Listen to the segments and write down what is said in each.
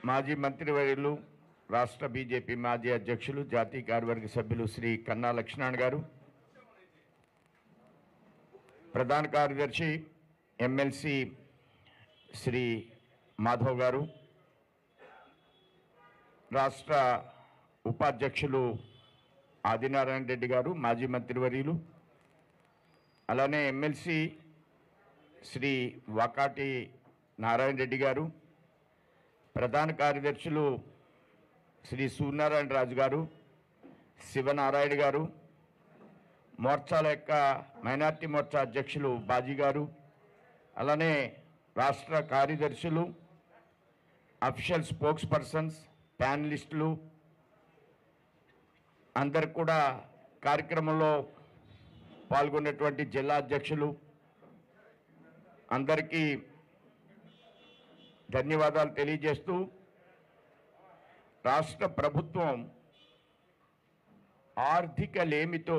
మాజీ మంత్రివర్యులు రాష్ట్ర బీజేపీ మాజీ అధ్యక్షులు జాతీయ కార్యవర్గ సభ్యులు శ్రీ కన్నా లక్ష్మణ్ గారు ప్రధాన కార్యదర్శి ఎమ్మెల్సీ శ్రీ మాధవ్ గారు రాష్ట్ర ఉపాధ్యక్షులు ఆదినారాయణ రెడ్డి గారు మాజీ మంత్రివర్యులు అలానే ఎమ్మెల్సీ శ్రీ వాకాటి నారాయణ రెడ్డి గారు ప్రధాన కార్యదర్శులు శ్రీ సూర్యనారాయణ రాజు గారు శివనారాయణ గారు మోర్చాల యొక్క మైనార్టీ మోర్చా అధ్యక్షులు బాజీ గారు అలానే రాష్ట్ర కార్యదర్శులు అఫిషియల్ స్పోక్స్ పర్సన్స్ ప్యానలిస్టులు అందరు కూడా కార్యక్రమంలో పాల్గొన్నటువంటి జిల్లా అధ్యక్షులు అందరికీ ధన్యవాదాలు తెలియజేస్తూ రాష్ట్ర ప్రభుత్వం ఆర్థిక లేమితో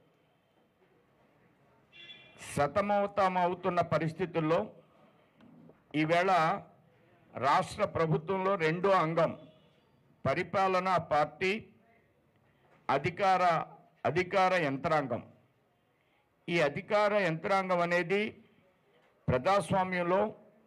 సతమవుతామవుతున్న పరిస్థితుల్లో ఈవేళ రాష్ట్ర ప్రభుత్వంలో రెండో అంగం పరిపాలనా పార్టీ అధికార అధికార యంత్రాంగం ఈ అధికార యంత్రాంగం అనేది ప్రజాస్వామ్యంలో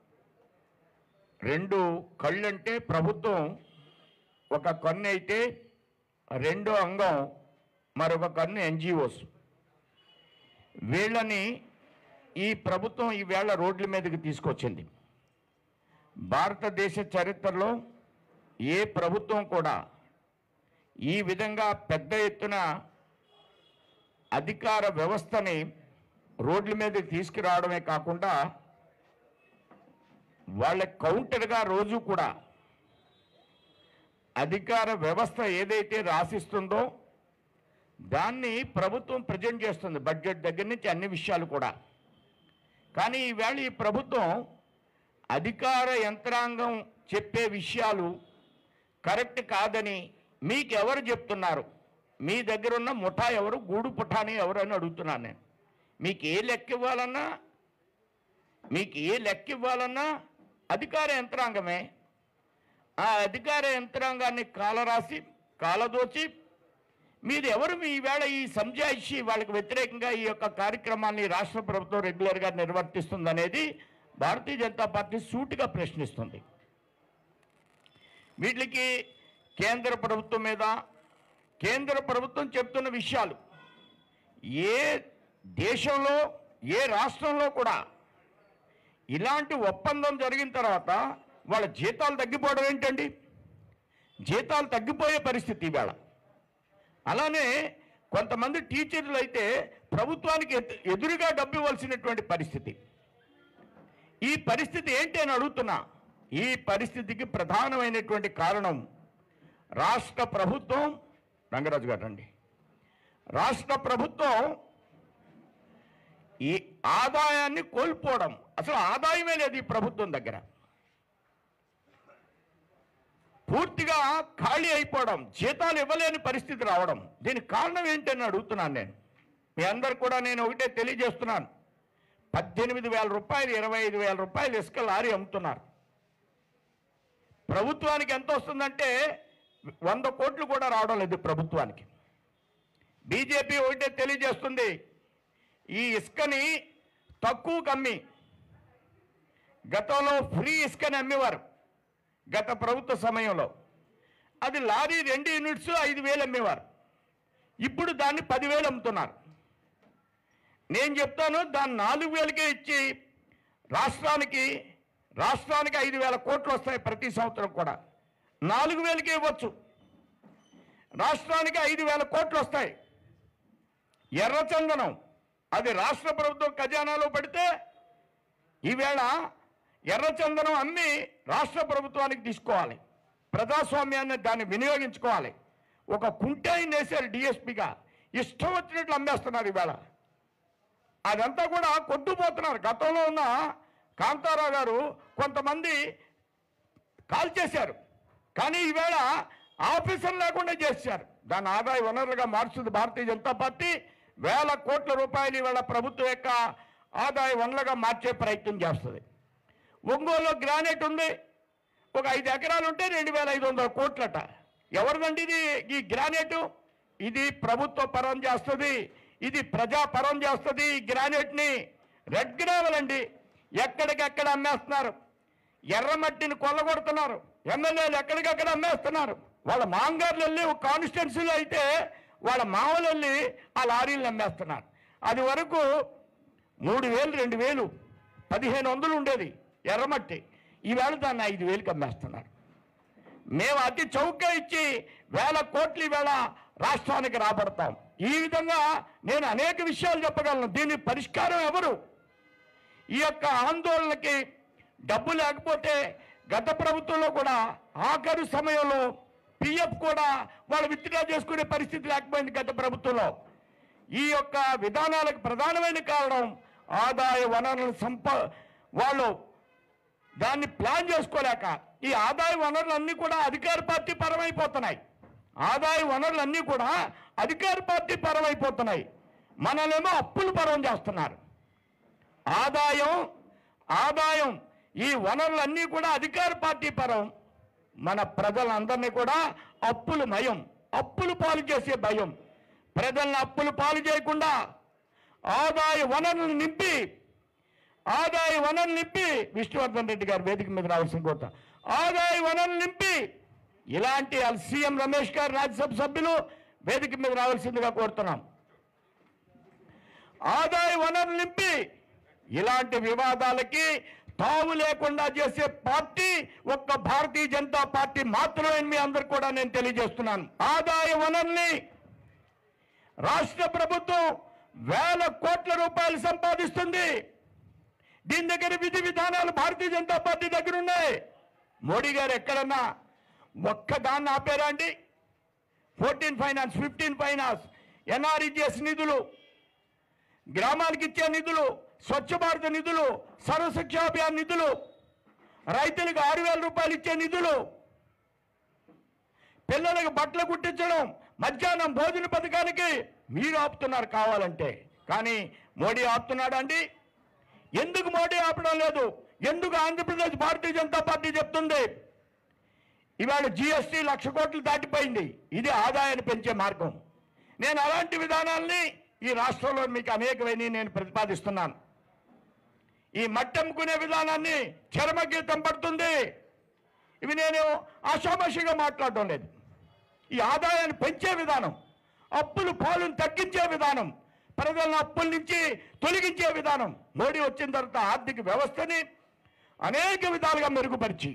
రెండు కళ్ళంటే ప్రభుత్వం ఒక కన్ను అయితే రెండో అంగం మరొక కన్ను ఎన్జిఓస్ వీళ్ళని ఈ ప్రభుత్వం ఈవేళ రోడ్ల మీదకి తీసుకొచ్చింది భారతదేశ చరిత్రలో ఏ ప్రభుత్వం కూడా ఈ విధంగా పెద్ద ఎత్తున అధికార వ్యవస్థని రోడ్ల మీదకి తీసుకురావడమే కాకుండా వాళ్ళ కౌంటర్గా రోజు కూడా అధికార వ్యవస్థ ఏదైతే రాసిస్తుందో దాన్ని ప్రభుత్వం ప్రజెంట్ చేస్తుంది బడ్జెట్ దగ్గర నుంచి అన్ని విషయాలు కూడా కానీ ఈవేళ ఈ ప్రభుత్వం అధికార యంత్రాంగం చెప్పే విషయాలు కరెక్ట్ కాదని మీకు ఎవరు చెప్తున్నారు మీ దగ్గర ఉన్న ముఠా ఎవరు గూడు పుఠాని ఎవరు అని అడుగుతున్నాను నేను మీకు ఏ లెక్క ఇవ్వాలన్నా మీకు ఏ లెక్క ఇవ్వాలన్నా అధికార యంత్రాంగమే ఆ అధికార యంత్రాంగాన్ని కాలరాసి కాలదోచి మీరు ఎవరు మీ ఈవేళ ఈ సంజాయిషి వాళ్ళకి వ్యతిరేకంగా ఈ యొక్క కార్యక్రమాన్ని రాష్ట్ర ప్రభుత్వం రెగ్యులర్గా నిర్వర్తిస్తుందనేది భారతీయ జనతా పార్టీ సూటిగా ప్రశ్నిస్తుంది వీటికి కేంద్ర ప్రభుత్వం మీద కేంద్ర ప్రభుత్వం చెప్తున్న విషయాలు ఏ దేశంలో ఏ రాష్ట్రంలో కూడా ఇలాంటి ఒప్పందం జరిగిన తర్వాత వాళ్ళ జీతాలు తగ్గిపోవడం ఏంటండి జీతాలు తగ్గిపోయే పరిస్థితి ఇవాళ అలానే కొంతమంది టీచర్లు అయితే ప్రభుత్వానికి ఎదు- ఎదురుగా డబ్బు ఇవ్వాల్సినటువంటి పరిస్థితి ఈ పరిస్థితి ఏంటి అని అడుగుతున్నా ఈ పరిస్థితికి ప్రధానమైనటువంటి కారణం రాష్ట్ర ప్రభుత్వం రంగరాజు గారు రండి రాష్ట్ర ప్రభుత్వం ఈ ఆదాయాన్ని కోల్పోవడం అసలు ఆదాయమే లేదు ఈ ప్రభుత్వం దగ్గర పూర్తిగా ఖాళీ అయిపోవడం జీతాలు ఇవ్వలేని పరిస్థితి రావడం దీనికి కారణం ఏంటని అడుగుతున్నాను నేను మీ అందరు కూడా నేను ఒకటే తెలియజేస్తున్నాను పద్దెనిమిది వేల రూపాయలు ఇరవై ఐదు వేల రూపాయలు ఇసుక లారీ అమ్ముతున్నారు ప్రభుత్వానికి ఎంత వస్తుందంటే వంద కోట్లు కూడా రావడం లేదు ప్రభుత్వానికి బీజేపీ ఒకటే తెలియజేస్తుంది ఈ ఇసుకని తక్కువ కమ్మి గతంలో ఫ్రీ ఇసుకని అమ్మేవారు గత ప్రభుత్వ సమయంలో అది లారీ రెండు యూనిట్స్ ఐదు వేలు అమ్మేవారు ఇప్పుడు దాన్ని పదివేలు అమ్ముతున్నారు నేను చెప్తాను దాన్ని నాలుగు వేలకే ఇచ్చి రాష్ట్రానికి రాష్ట్రానికి ఐదు వేల కోట్లు వస్తాయి ప్రతి సంవత్సరం కూడా నాలుగు వేలకే ఇవ్వచ్చు రాష్ట్రానికి ఐదు వేల కోట్లు వస్తాయి ఎర్రచందనం అది రాష్ట్ర ప్రభుత్వం ఖజానాలో పడితే ఈవేళ ఎర్రచందనం అమ్మి రాష్ట్ర ప్రభుత్వానికి తీసుకోవాలి ప్రజాస్వామ్యాన్ని దాన్ని వినియోగించుకోవాలి ఒక కుంటాయిని వేశారు డిఎస్పిగా ఇష్టం వచ్చినట్లు అమ్మేస్తున్నారు ఈవేళ అదంతా కూడా కొట్టుపోతున్నారు గతంలో ఉన్న కాంతారావు గారు కొంతమంది కాల్ చేశారు కానీ ఈవేళ ఆఫీసర్ లేకుండా చేశారు దాని ఆదాయ వనరులుగా మార్చుతుంది భారతీయ జనతా పార్టీ వేల కోట్ల రూపాయలు ఈవేళ ప్రభుత్వం యొక్క ఆదాయ వనరులుగా మార్చే ప్రయత్నం చేస్తుంది ఒంగోలులో గ్రానైట్ ఉంది ఒక ఐదు ఎకరాలు ఉంటే రెండు వేల ఐదు వందల కోట్లట ఎవరిదండి ఇది ఈ గ్రానైట్ ఇది ప్రభుత్వ పరం చేస్తుంది ఇది ప్రజా పరం చేస్తుంది ఈ గ్రానైట్ని రెడ్ గ్రావెల్ అండి ఎక్కడికెక్కడ అమ్మేస్తున్నారు ఎర్రమట్టిని కొల్లగొడుతున్నారు ఎమ్మెల్యేలు ఎక్కడికక్కడ అమ్మేస్తున్నారు వాళ్ళ మాంగారులు వెళ్ళి ఒక కాన్స్టిట్యున్సీలో అయితే వాళ్ళ మామూలు వెళ్ళి ఆ లారీలు అమ్మేస్తున్నారు అది వరకు మూడు వేలు రెండు వేలు పదిహేను వందలు ఉండేది ఎర్రమట్టి ఈవేళ దాన్ని ఐదు వేలకు అమ్మేస్తున్నారు మేము అతి చౌకగా ఇచ్చి వేల కోట్లు ఈవేళ రాష్ట్రానికి రాబడతాం ఈ విధంగా నేను అనేక విషయాలు చెప్పగలను దీని పరిష్కారం ఎవరు ఈ యొక్క ఆందోళనకి డబ్బు లేకపోతే గత ప్రభుత్వంలో కూడా ఆఖరు సమయంలో పిఎఫ్ కూడా వాళ్ళు విత్డ్రా చేసుకునే పరిస్థితి లేకపోయింది గత ప్రభుత్వంలో ఈ యొక్క విధానాలకు ప్రధానమైన కారణం ఆదాయ వనరులను సంప వాళ్ళు దాన్ని ప్లాన్ చేసుకోలేక ఈ ఆదాయ వనరులన్నీ కూడా అధికార పార్టీ పరమైపోతున్నాయి ఆదాయ వనరులన్నీ కూడా అధికార పార్టీ పరమైపోతున్నాయి మనలేమో అప్పులు పరం చేస్తున్నారు ఆదాయం ఆదాయం ఈ వనరులన్నీ కూడా అధికార పార్టీ పరం మన ప్రజలందరినీ కూడా అప్పులు మయం అప్పులు పాలు చేసే భయం ప్రజలను అప్పులు పాలు చేయకుండా ఆదాయ వనరులను నింపి ఆదాయ వనరులు నింపి విష్ణువర్ధన్ రెడ్డి గారు వేదిక మీద రావాల్సిన కోరుతా ఆదాయ వనరులు నింపి ఇలాంటి సీఎం రమేష్ గారు రాజ్యసభ సభ్యులు వేదిక మీద రావాల్సిందిగా కోరుతున్నాం ఆదాయ వనరులు నింపి ఇలాంటి వివాదాలకి తావు లేకుండా చేసే పార్టీ ఒక్క భారతీయ జనతా పార్టీ మాత్రమే అని మీ అందరు కూడా నేను తెలియజేస్తున్నాను ఆదాయ వనరుల్ని రాష్ట్ర ప్రభుత్వం వేల కోట్ల రూపాయలు సంపాదిస్తుంది దీని దగ్గర విధి విధానాలు భారతీయ జనతా పార్టీ దగ్గర ఉన్నాయి మోడీ గారు ఎక్కడన్నా ఒక్క దాన్ని ఆపారా అండి fourteen finance fifteen finance NREGS నిధులు గ్రామాలకు ఇచ్చే నిధులు స్వచ్ఛ భారత్ నిధులు సర్వశిక్షా అభియాన్ నిధులు రైతులకు ఆరు వేల రూపాయలు ఇచ్చే నిధులు పిల్లలకు బట్టలు కుట్టించడం మధ్యాహ్నం భోజన పథకానికి మీరు ఆపుతున్నారు కావాలంటే కానీ మోడీ ఆపుతున్నాడా అండి ఎందుకు మోడీ ఆపడం లేదు ఎందుకు ఆంధ్రప్రదేశ్ భారతీయ జనతా పార్టీ చెప్తుంది ఇవాళ జిఎస్టీ లక్ష కోట్లు దాటిపోయింది ఇది ఆదాయాన్ని పెంచే మార్గం నేను అలాంటి విధానాల్ని ఈ రాష్ట్రంలో మీకు అనేకమైన నేను ప్రతిపాదిస్తున్నాను ఈ మట్టి అమ్ముకునే విధానాన్ని చరమగీతం పడుతుంది ఇవి నేను ఆషామాషిగా మాట్లాడటం లేదు ఈ ఆదాయాన్ని పెంచే విధానం అప్పులు పాలును తగ్గించే విధానం ప్రజలను అప్పుల నుంచి తొలగించే విధానం మోడీ వచ్చిన తర్వాత ఆర్థిక వ్యవస్థని అనేక విధాలుగా మెరుగుపరిచి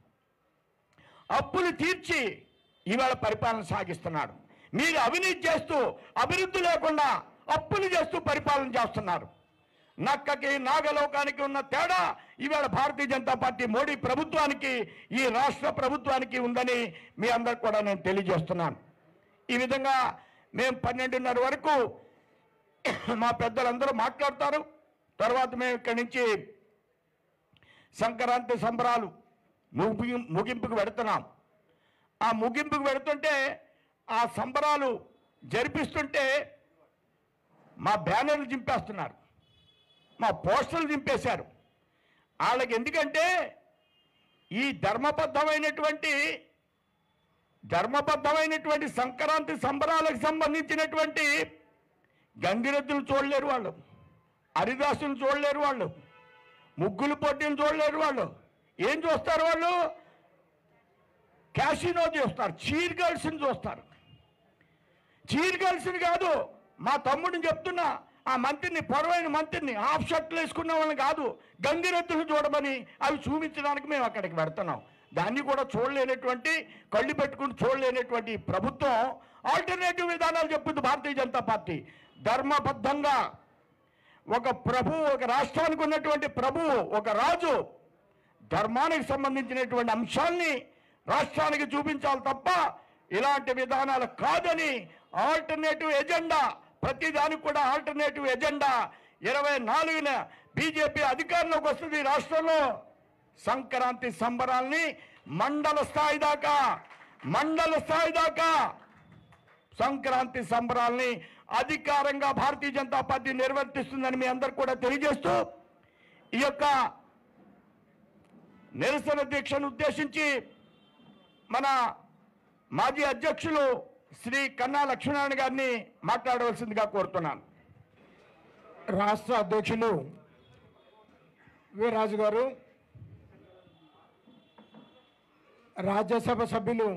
అప్పులు తీర్చి ఇవాళ పరిపాలన సాగిస్తున్నాడు మీరు అవినీతి చేస్తూ అభివృద్ధి లేకుండా అప్పులు చేస్తూ పరిపాలన చేస్తున్నారు నక్కకి నాగలోకానికి ఉన్న తేడా ఇవాళ భారతీయ జనతా పార్టీ మోడీ ప్రభుత్వానికి ఈ రాష్ట్ర ప్రభుత్వానికి ఉందని మీ అందరికి కూడా నేను తెలియజేస్తున్నాను ఈ విధంగా మేము పన్నెండున్నర వరకు మా పెద్దలందరూ మాట్లాడతారు తర్వాత మేము ఇక్కడి నుంచి సంక్రాంతి సంబరాలు ముగి ముగింపుకు పెడుతున్నాం ఆ ముగింపుకు పెడుతుంటే ఆ సంబరాలు జరిపిస్తుంటే మా బ్యానర్లు చింపేస్తున్నారు మా పోస్టర్లు చింపేశారు వాళ్ళకి ఎందుకంటే ఈ ధర్మబద్ధమైనటువంటి ధర్మబద్ధమైనటువంటి సంక్రాంతి సంబరాలకు సంబంధించినటువంటి గంగిరెద్దులు చూడలేరు వాళ్ళు హరిదాసులు చూడలేరు వాళ్ళు ముగ్గులు పోటీలు చూడలేరు వాళ్ళు ఏం చూస్తారు వాళ్ళు క్యాసినో చూస్తారు చీర్ గర్ల్స్ని చూస్తారు చీర్ గర్ల్స్ని కాదు మా తమ్ముడిని చెప్తున్నా ఆ మంత్రిని పొడవైన మంత్రిని హాఫ్ షర్ట్లు వేసుకున్న వాళ్ళని కాదు గంగిరెద్దులు చూడమని అవి చూపించడానికి మేము అక్కడికి పెడుతున్నాం దాన్ని కూడా చూడలేనటువంటి కళ్ళు పెట్టుకుని చూడలేనటువంటి ఈ ప్రభుత్వం ఆల్టర్నేటివ్ విధానాలు చెప్పింది భారతీయ జనతా పార్టీ ధర్మబద్ధంగా ఒక ప్రభు ఒక రాష్ట్రానికి ఉన్నటువంటి ప్రభువు ఒక రాజు ధర్మానికి సంబంధించినటువంటి అంశాల్ని రాష్ట్రానికి చూపించాలి తప్ప ఇలాంటి విధానాలు కాదని ఆల్టర్నేటివ్ ఎజెండా ప్రతి దానికి కూడా ఆల్టర్నేటివ్ ఎజెండా ఇరవై నాలుగున బీజేపీ అధికారంలోకి వస్తుంది ఈ రాష్ట్రంలో సంక్రాంతి సంబరాల్ని మండల స్థాయి దాకా మండల స్థాయి దాకా సంక్రాంతి సంబరాల్ని అధికారంగా భారతీయ జనతా పార్టీ నిర్వర్తిస్తుందని మీ అందరు కూడా తెలియజేస్తూ ఈ యొక్క నిరసన దీక్షను ఉద్దేశించి మన మాజీ అధ్యక్షులు శ్రీ కన్నా లక్ష్మీనారాయణ గారిని మాట్లాడవలసిందిగా కోరుతున్నాను రాష్ట్ర అధ్యక్షులు వీరాజు గారు రాజ్యసభ సభ్యులు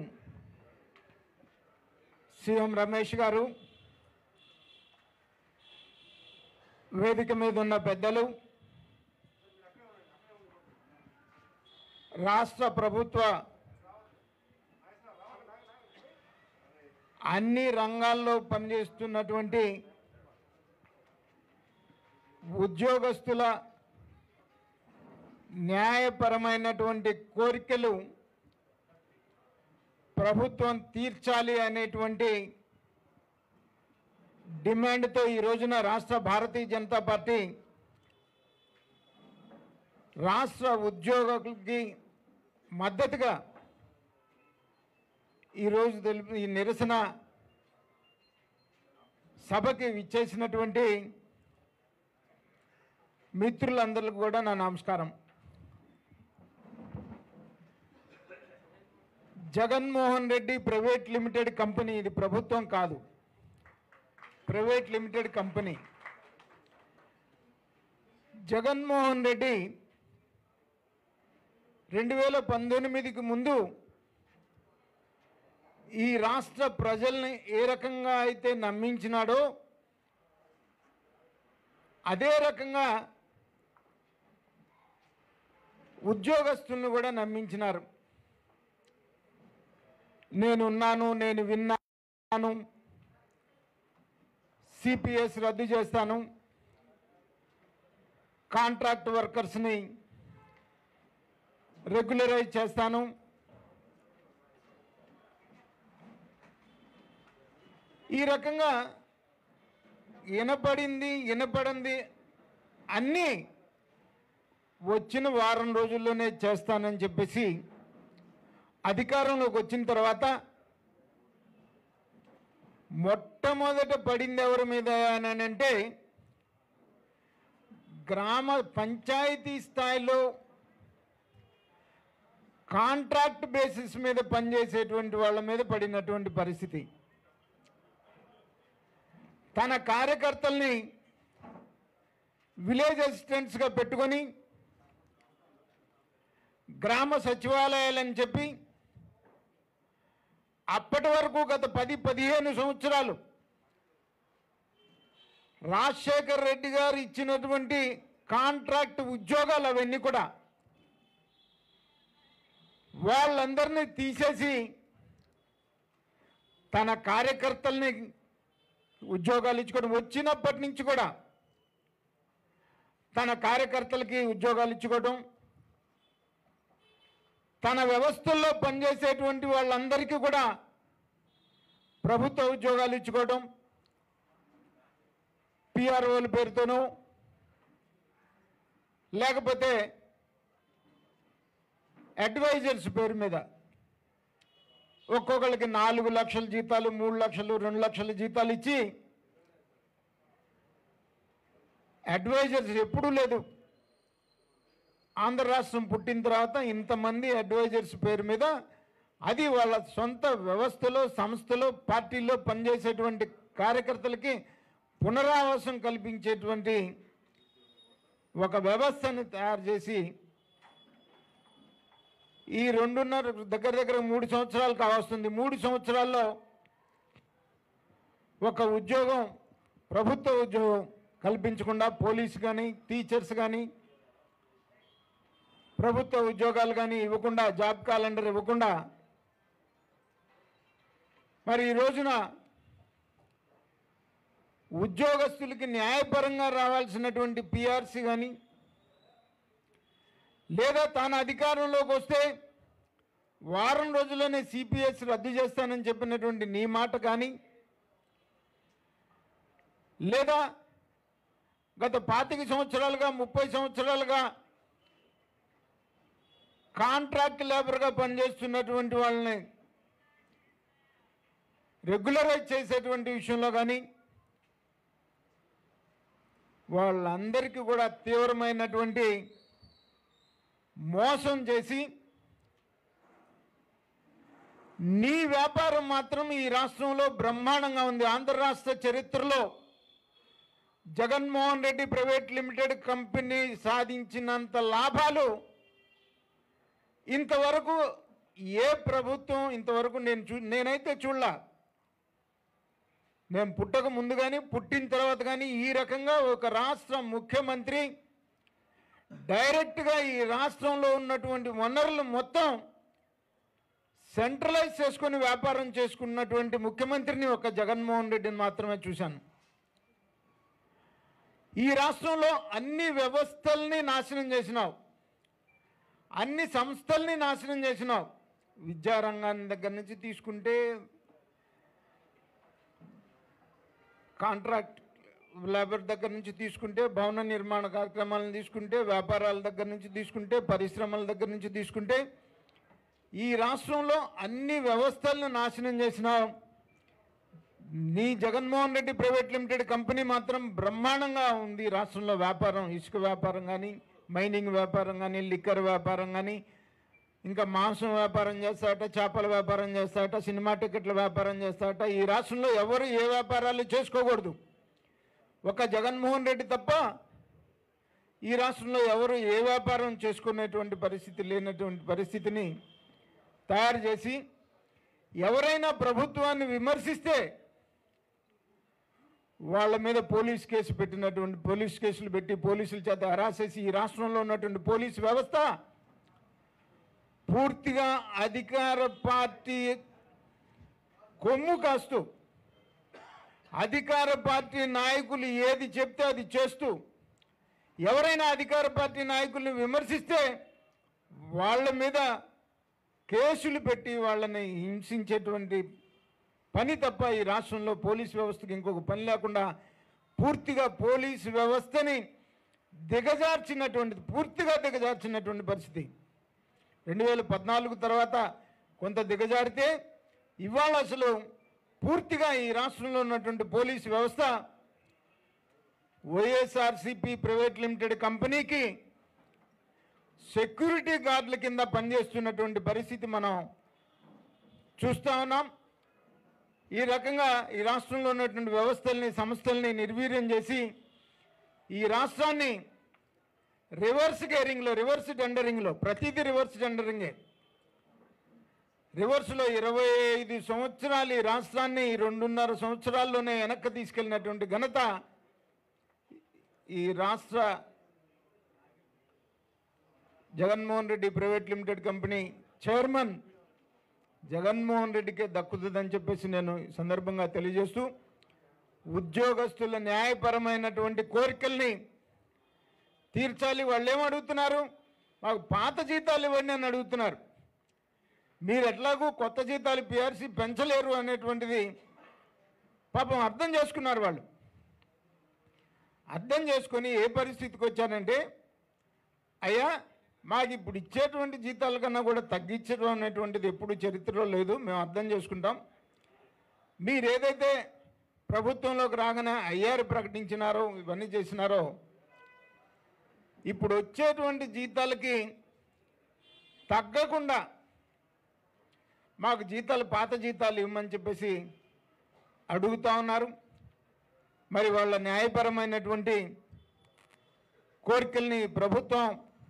సీఎం రమేష్ గారు వేదిక మీద ఉన్న పెద్దలు రాష్ట్ర ప్రభుత్వ అన్ని రంగాల్లో పనిచేస్తున్నటువంటి ఉద్యోగస్తుల న్యాయపరమైనటువంటి కోరికలు ప్రభుత్వం తీర్చాలి అనేటువంటి డిమాండ్తో ఈ రోజున రాష్ట్ర భారతీయ జనతా పార్టీ రాష్ట్ర ఉద్యోగులకి మద్దతుగా ఈరోజు తెలుపు ఈ నిరసన సభకి విచ్చేసినటువంటి మిత్రులందరికీ కూడా నా నమస్కారం Jaganmohan Reddy private limited company ఇది ప్రభుత్వం కాదు private limited company Jaganmohan Reddy రెండు వేల పంతొమ్మిదికి ముందు ఈ రాష్ట్ర ప్రజల్ని ఏ రకంగా అయితే నమ్మించినాడో అదే రకంగా ఉద్యోగస్తులను కూడా నమ్మించినారు నేనున్నాను నేను విన్నాను సిపిఎస్ రద్దు చేస్తాను కాంట్రాక్ట్ వర్కర్స్ని రెగ్యులరైజ్ చేస్తాను ఈ రకంగా వినపడింది వినపడింది అన్నీ వచ్చిన వారం రోజుల్లోనే చేస్తానని చెప్పేసి అధికారంలోకి వచ్చిన తర్వాత మొట్టమొదట పడింది ఎవరి మీద అని అంటే గ్రామ పంచాయతీ స్థాయిలో కాంట్రాక్ట్ బేసిస్ మీద పనిచేసేటువంటి వాళ్ళ మీద పడినటువంటి పరిస్థితి తన కార్యకర్తల్ని విలేజ్ అసిస్టెంట్స్గా పెట్టుకొని గ్రామ సచివాలయాలని చెప్పి అప్పటి వరకు గత పది పదిహేను సంవత్సరాలు రాజశేఖర్ రెడ్డి గారు ఇచ్చినటువంటి కాంట్రాక్ట్ ఉద్యోగాలు అవన్నీ కూడా వాళ్ళందరినీ తీసేసి తన కార్యకర్తల్ని ఉద్యోగాలు ఇచ్చుకోవడం వచ్చినప్పటి నుంచి కూడా తన కార్యకర్తలకి ఉద్యోగాలు ఇచ్చుకోవడం తన వ్యవస్థల్లో పనిచేసేటువంటి వాళ్ళందరికీ కూడా ప్రభుత్వ ఉద్యోగాలు ఇచ్చుకోవడం పిఆర్ఓల పేరుతోనూ లేకపోతే అడ్వైజర్స్ పేరు మీద ఒక్కొక్కరికి నాలుగు లక్షల జీతాలు మూడు లక్షలు రెండు లక్షల జీతాలు ఇచ్చి అడ్వైజర్స్ ఎప్పుడూ లేదు ఆంధ్ర రాష్ట్రం పుట్టిన తర్వాత ఇంతమంది అడ్వైజర్స్ పేరు మీద అది వాళ్ళ సొంత వ్యవస్థలో సంస్థలో పార్టీలో పనిచేసేటువంటి కార్యకర్తలకి పునరావాసం కల్పించేటువంటి ఒక వ్యవస్థను తయారు చేసి ఈ రెండున్నర దగ్గర దగ్గర మూడు సంవత్సరాలు కావస్తుంది మూడు సంవత్సరాల్లో ఒక ఉద్యోగం ప్రభుత్వ ఉద్యోగం కల్పించకుండా పోలీస్ కానీ టీచర్స్ కానీ ప్రభుత్వ ఉద్యోగాలు కానీ ఇవ్వకుండా జాబ్ క్యాలెండర్ ఇవ్వకుండా మరి ఈ రోజున ఉద్యోగస్తులకి న్యాయపరంగా రావాల్సినటువంటి పిఆర్సీ కానీ లేదా తాను అధికారంలోకి వస్తే వారం రోజుల్లోనే సిపిఎస్ రద్దు చేస్తానని చెప్పినటువంటి నీ మాట కానీ లేదా గత పాతిక సంవత్సరాలుగా ముప్పై సంవత్సరాలుగా కాంట్రాక్ట్ లేబర్గా పనిచేస్తున్నటువంటి వాళ్ళని రెగ్యులరైజ్ చేసేటువంటి విషయంలో కానీ వాళ్ళందరికీ కూడా తీవ్రమైనటువంటి మోసం చేసి నీ వ్యాపారం మాత్రం ఈ రాష్ట్రంలో బ్రహ్మాండంగా ఉంది ఆంధ్ర రాష్ట్ర చరిత్రలో Jaganmohan Reddy private limited company సాధించినంత లాభాలు ఇంతవరకు ఏ ప్రభుత్వం ఇంతవరకు నేను చూ నేనైతే చూడలా నేను పుట్టక ముందు కానీ పుట్టిన తర్వాత కానీ ఈ రకంగా ఒక రాష్ట్ర ముఖ్యమంత్రి డైరెక్ట్గా ఈ రాష్ట్రంలో ఉన్నటువంటి వనరులు మొత్తం సెంట్రలైజ్ చేసుకొని వ్యాపారం చేసుకున్నటువంటి ముఖ్యమంత్రిని ఒక జగన్మోహన్ రెడ్డిని మాత్రమే చూశాను ఈ రాష్ట్రంలో అన్ని వ్యవస్థల్ని నాశనం చేసినావు అన్ని సంస్థల్ని నాశనం చేసినావు విద్యారంగాన్ని దగ్గర నుంచి తీసుకుంటే కాంట్రాక్ట్ లేబర్ దగ్గర నుంచి తీసుకుంటే భవన నిర్మాణ కార్యక్రమాలను తీసుకుంటే వ్యాపారాల దగ్గర నుంచి తీసుకుంటే పరిశ్రమల దగ్గర నుంచి తీసుకుంటే ఈ రాష్ట్రంలో అన్ని వ్యవస్థలను నాశనం చేసిన నీ Jaganmohan Reddy private limited company మాత్రం బ్రహ్మాండంగా ఉంది ఈ రాష్ట్రంలో వ్యాపారం ఇసుక వ్యాపారం కానీ మైనింగ్ వ్యాపారం కానీ లిక్కర్ వ్యాపారం కానీ ఇంకా మాంసం వ్యాపారం చేస్తాట చేపల వ్యాపారం చేస్తాట సినిమా టికెట్ల వ్యాపారం చేస్తాట ఈ రాష్ట్రంలో ఎవరు ఏ వ్యాపారాలు చేసుకోకూడదు ఒక జగన్మోహన్ రెడ్డి తప్ప ఈ రాష్ట్రంలో ఎవరు ఏ వ్యాపారం చేసుకునేటువంటి పరిస్థితి లేనటువంటి పరిస్థితిని తయారు చేసి ఎవరైనా ప్రభుత్వాన్ని విమర్శిస్తే వాళ్ళ మీద పోలీస్ కేసు పెట్టినటువంటి పోలీస్ కేసులు పెట్టి పోలీసుల చేత హరాసేసి ఈ రాష్ట్రంలో ఉన్నటువంటి పోలీస్ వ్యవస్థ పూర్తిగా అధికార పార్టీ కొమ్ము కాస్తూ అధికార పార్టీ నాయకులు ఏది చెప్తే అది చేస్తూ ఎవరైనా అధికార పార్టీ నాయకుల్ని విమర్శిస్తే వాళ్ళ మీద కేసులు పెట్టి వాళ్ళని హింసించేటువంటి పని తప్ప ఈ రాష్ట్రంలో పోలీస్ వ్యవస్థకి ఇంకొక పని లేకుండా పూర్తిగా పోలీస్ వ్యవస్థని దిగజార్చినటువంటి పూర్తిగా దిగజార్చినటువంటి పరిస్థితి రెండు వేల పద్నాలుగు తర్వాత కొంత దిగజారితే ఇవాళ అసలు పూర్తిగా ఈ రాష్ట్రంలో ఉన్నటువంటి పోలీసు వ్యవస్థ వైఎస్ఆర్సిపి ప్రైవేట్ లిమిటెడ్ కంపెనీకి సెక్యూరిటీ గార్డుల కింద పనిచేస్తున్నటువంటి పరిస్థితి మనం చూస్తా ఉన్నాం ఈ రకంగా ఈ రాష్ట్రంలో ఉన్నటువంటి వ్యవస్థల్ని సంస్థల్ని నిర్వీర్యం చేసి ఈ రాష్ట్రాన్ని రివర్స్ గేరింగ్లో రివర్స్ టెండరింగ్లో ప్రతిదీ రివర్స్ టెండరింగే రివర్స్లో ఇరవై ఐదు సంవత్సరాలు ఈ రాష్ట్రాన్ని ఈ రెండున్నర సంవత్సరాల్లోనే వెనక్కి తీసుకెళ్ళినటువంటి ఘనత ఈ రాష్ట్ర Jaganmohan Reddy private limited company chairman Jaganmohan రెడ్డికే దక్కుతుందని చెప్పేసి నేను ఈ సందర్భంగా తెలియజేస్తూ ఉద్యోగస్తుల న్యాయపరమైనటువంటి కోరికల్ని తీర్చాలి వాళ్ళు ఏం అడుగుతున్నారు మాకు పాత జీతాలు ఇవ్వండి అని అడుగుతున్నారు మీరు ఎట్లాగూ కొత్త జీతాలు పిఆర్సీ పెంచలేరు అనేటువంటిది పాపం అర్థం చేసుకున్నారు వాళ్ళు అర్థం చేసుకొని ఏ పరిస్థితికి వచ్చారంటే అయ్యా మాకు ఇప్పుడు ఇచ్చేటువంటి జీతాల కన్నా కూడా తగ్గించడం అనేటువంటిది ఎప్పుడు చరిత్రలో లేదు మేము అర్థం చేసుకుంటాం మీరు ఏదైతే ప్రభుత్వంలోకి రాగానే ఐఆర్ ప్రకటించినారో ఇవన్నీ చేసినారో ఇప్పుడు వచ్చేటువంటి జీతాలకి తగ్గకుండా మాకు జీతాలు పాత జీతాలు ఇవ్వమని చెప్పేసి అడుగుతా ఉన్నారు మరి వాళ్ళ న్యాయపరమైనటువంటి కోరికల్ని ప్రభుత్వం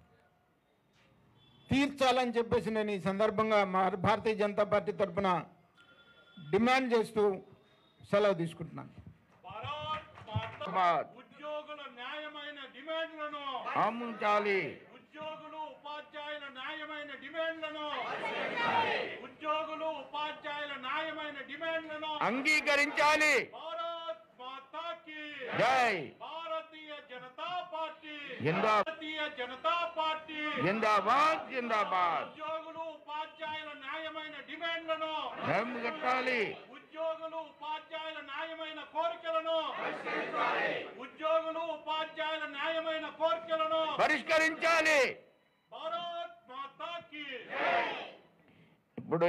తీర్చాలని చెప్పేసి నేను ఈ సందర్భంగా మా భారతీయ జనతా పార్టీ తరఫున డిమాండ్ చేస్తూ సెలవు తీసుకుంటున్నాను భారత్ మాత భారత్. ఉద్యోగుల న్యాయమైన డిమాండ్లను ఆముంచాలి ఉద్యోగులు ఉపాధ్యాయుల న్యాయమైన డిమాండ్లను ఉద్యోగులు ఉపాధ్యాయుల న్యాయమైన డిమాండ్లను అంగీకరించాలి భారత్ మాతాకి జై భారతీయ జనతా పార్టీ జిందా- భారతీయ జనతా పార్టీ జిందాబాద్ జిందాబాద్ ఉద్యోగులు ఉపాధ్యాయుల న్యాయమైన డిమాండ్లను జయం కట్టాలి ఉద్యోగులు ఉపాధ్యాయుల న్యాయమైన కోరికలను ఉద్యోగులు ఉపాధ్యాయుల న్యాయమైన కోరికలను పరిష్కరించాలి భారత్ మాతాకి ఇప్పుడు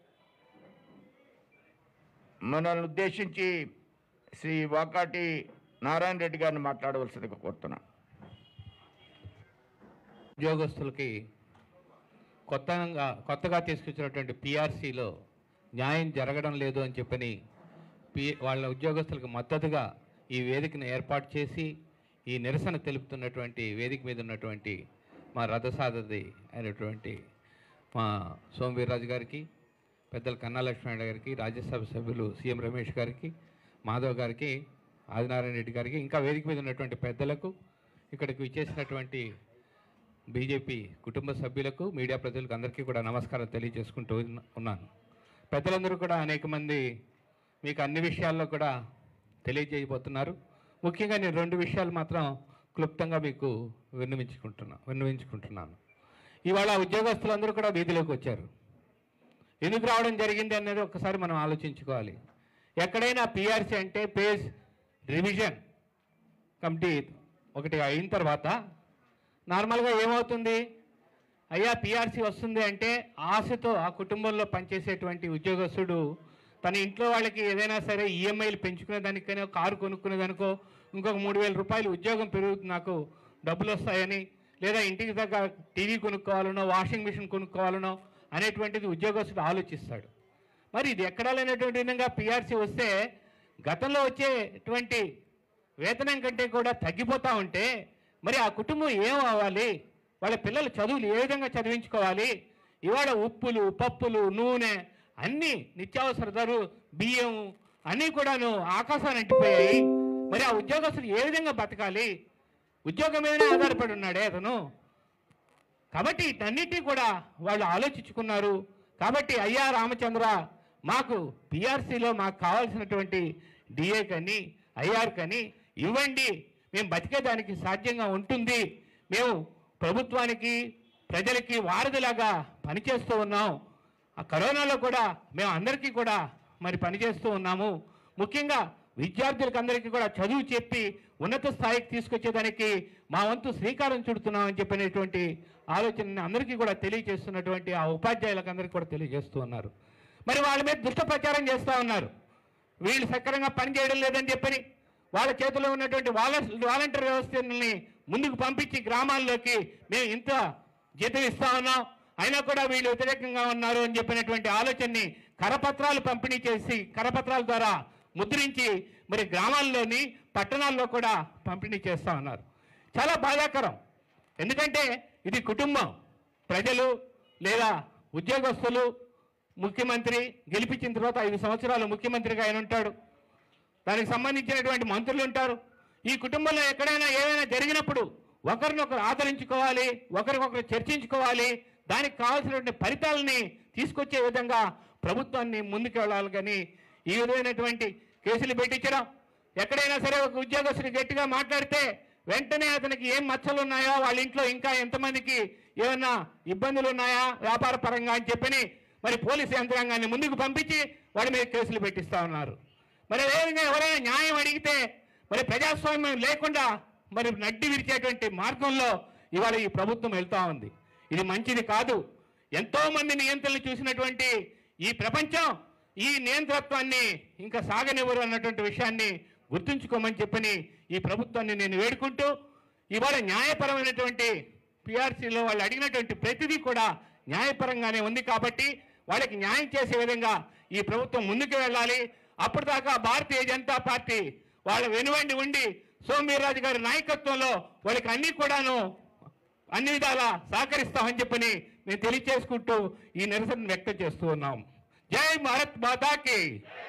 మనల్ని ఉద్దేశించి శ్రీ వాకాటి నారాయణ రెడ్డి గారిని మాట్లాడవలసిందిగా కోరుతున్నాను ఉద్యోగస్తులకి కొత్తగా కొత్తగా తీసుకొచ్చినటువంటి పిఆర్సీలో న్యాయం జరగడం లేదు అని చెప్పని పి వాళ్ళ ఉద్యోగస్తులకు మద్దతుగా ఈ వేదికను ఏర్పాటు చేసి ఈ నిరసన తెలుపుతున్నటువంటి వేదిక మీద ఉన్నటువంటి మా రథసారథి అయినటువంటి మా సోమవీర్రాజు గారికి పెద్దలు కన్నా లక్ష్మణ గారికి రాజ్యసభ సభ్యులు సీఎం రమేష్ గారికి మాధవ్ గారికి ఆదినారాయణ రెడ్డి గారికి ఇంకా వేదిక మీద ఉన్నటువంటి పెద్దలకు ఇక్కడికి విచ్చేసినటువంటి బీజేపీ కుటుంబ సభ్యులకు మీడియా ప్రజలకు అందరికీ కూడా నమస్కారం తెలియజేసుకుంటూ ఉన్న- ఉన్నాను పెద్దలందరూ కూడా అనేక మంది మీకు అన్ని విషయాల్లో కూడా తెలియజేయబోతున్నారు ముఖ్యంగా నేను రెండు విషయాలు మాత్రం క్లుప్తంగా మీకు విన్నవించుకుంటున్నా విన్నవించుకుంటున్నాను ఇవాళ ఉద్యోగస్తులందరూ కూడా వీధిలోకి వచ్చారు ఎందుకు రావడం జరిగింది అనేది ఒకసారి మనం ఆలోచించుకోవాలి ఎక్కడైనా పిఆర్సీ అంటే పేజ్ రివిజన్ కమిటీ ఒకటి అయిన తర్వాత నార్మల్గా ఏమవుతుంది అయ్యా పిఆర్సీ వస్తుంది అంటే ఆశతో ఆ కుటుంబంలో పనిచేసేటువంటి ఉద్యోగస్తుడు తన ఇంట్లో వాళ్ళకి ఏదైనా సరే ఈఎంఐలు పెంచుకునే దానికైనా కారు కొనుక్కునే దానికో ఇంకొక మూడు వేల రూపాయలు ఉద్యోగం పెరుగుతుంది నాకు డబ్బులు వస్తాయని లేదా ఇంటికి తగ్గ టీవీ కొనుక్కోవాలనో వాషింగ్ మిషన్ కొనుక్కోవాలనో అనేటువంటిది ఉద్యోగస్తుడు ఆలోచిస్తాడు మరి ఇది ఎక్కడా లేనటువంటి విధంగా పిఆర్సీ వస్తే గతంలో వచ్చేటువంటి వేతనం కంటే కూడా తగ్గిపోతూ ఉంటే మరి ఆ కుటుంబం ఏం అవ్వాలి వాళ్ళ పిల్లల చదువులు ఏ విధంగా చదివించుకోవాలి ఇవాళ ఉప్పులు పప్పులు నూనె అన్నీ నిత్యావసర ధరలు బియ్యం అన్నీ కూడాను ఆకాశాన్ని అంటిపోయాయి మరి ఆ ఉద్యోగస్తులు ఏ విధంగా బతకాలి ఉద్యోగం మీదనే ఆధారపడి ఉన్నాడే అతను కాబట్టి వీటన్నిటి కూడా వాళ్ళు ఆలోచించుకున్నారు కాబట్టి అయ్యా రామచంద్ర మాకు పిఆర్సీలో మాకు కావాల్సినటువంటి డిఏ కని ఐఆర్ కని ఇవ్వండి మేము బతికేదానికి సాధ్యంగా ఉంటుంది మేము ప్రభుత్వానికి ప్రజలకి వారధిలాగా పనిచేస్తూ ఉన్నాం ఆ కరోనాలో కూడా మేము అందరికీ కూడా మరి పనిచేస్తూ ఉన్నాము ముఖ్యంగా విద్యార్థులకు అందరికీ కూడా చదువు చెప్పి ఉన్నత స్థాయికి తీసుకొచ్చేదానికి మా వంతు శ్రీకారం చుడుతున్నామని చెప్పినటువంటి ఆలోచనని అందరికీ కూడా తెలియజేస్తున్నటువంటి ఆ ఉపాధ్యాయులకు అందరికీ కూడా తెలియజేస్తూ ఉన్నారు మరి వాళ్ళ మీద దుష్ట ప్రచారం చేస్తూ ఉన్నారు వీళ్ళు సక్రమంగా పని చేయడం లేదని చెప్పని వాళ్ళ చేతిలో ఉన్నటువంటి వాల వాలంటీర్ వ్యవస్థని ముందుకు పంపించి గ్రామాల్లోకి మేము ఇంత జీతం ఇస్తా ఉన్నాం అయినా కూడా వీళ్ళు వ్యతిరేకంగా ఉన్నారు అని చెప్పినటువంటి ఆలోచనని కరపత్రాలు పంపిణీ చేసి కరపత్రాల ద్వారా ముద్రించి మరి గ్రామాల్లోని పట్టణాల్లో కూడా పంపిణీ చేస్తా ఉన్నారు చాలా బాధాకరం ఎందుకంటే ఇది కుటుంబం ప్రజలు లేదా ఉద్యోగస్తులు ముఖ్యమంత్రి గెలిపించిన తర్వాత ఐదు సంవత్సరాలు ముఖ్యమంత్రిగా ఆయన ఉంటాడు దానికి సంబంధించినటువంటి మంత్రులు ఉంటారు ఈ కుటుంబంలో ఎక్కడైనా ఏదైనా జరిగినప్పుడు ఒకరినొకరు ఆదరించుకోవాలి ఒకరికొకరు చర్చించుకోవాలి దానికి కావాల్సినటువంటి ఫలితాలని తీసుకొచ్చే విధంగా ప్రభుత్వాన్ని ముందుకు వెళ్ళాలి కానీ ఈ విధమైనటువంటి కేసులు పెట్టించడం ఎక్కడైనా సరే ఒక ఉద్యోగస్తుడు గట్టిగా మాట్లాడితే వెంటనే అతనికి ఏం మచ్చలు ఉన్నాయో వాళ్ళ ఇంట్లో ఇంకా ఎంతమందికి ఏమన్నా ఇబ్బందులు ఉన్నాయా వ్యాపార పరంగా అని చెప్పని మరి పోలీసు యంత్రాంగాన్ని ముందుకు పంపించి వాడి మీద కేసులు పెట్టిస్తా ఉన్నారు మరి అదేవిధంగా ఎవరైనా న్యాయం అడిగితే మరి ప్రజాస్వామ్యం లేకుండా మరి నడ్డి విరిచేటువంటి మార్గంలో ఇవాళ ఈ ప్రభుత్వం వెళ్తా ఉంది ఇది మంచిది కాదు ఎంతో మంది నియంత్రణలు చూసినటువంటి ఈ ప్రపంచం ఈ నియంత్రత్వాన్ని ఇంకా సాగనివ్వరు అన్నటువంటి విషయాన్ని గుర్తుంచుకోమని చెప్పని ఈ ప్రభుత్వాన్ని నేను వేడుకుంటూ ఇవాళ న్యాయపరమైనటువంటి పిఆర్సీలో వాళ్ళు అడిగినటువంటి ప్రతిదీ కూడా న్యాయపరంగానే ఉంది కాబట్టి వాళ్ళకి న్యాయం చేసే విధంగా ఈ ప్రభుత్వం ముందుకు వెళ్ళాలి అప్పటిదాకా భారతీయ జనతా పార్టీ వాళ్ళ వెనువండి ఉండి సోమవీర్రాజు గారి నాయకత్వంలో వాళ్ళకి అన్ని కూడాను అన్ని విధాలా సహకరిస్తామని చెప్పని మేము తెలియచేసుకుంటూ ఈ నిరసన వ్యక్తం చేస్తూ ఉన్నాం జై భారత్ మాతాకి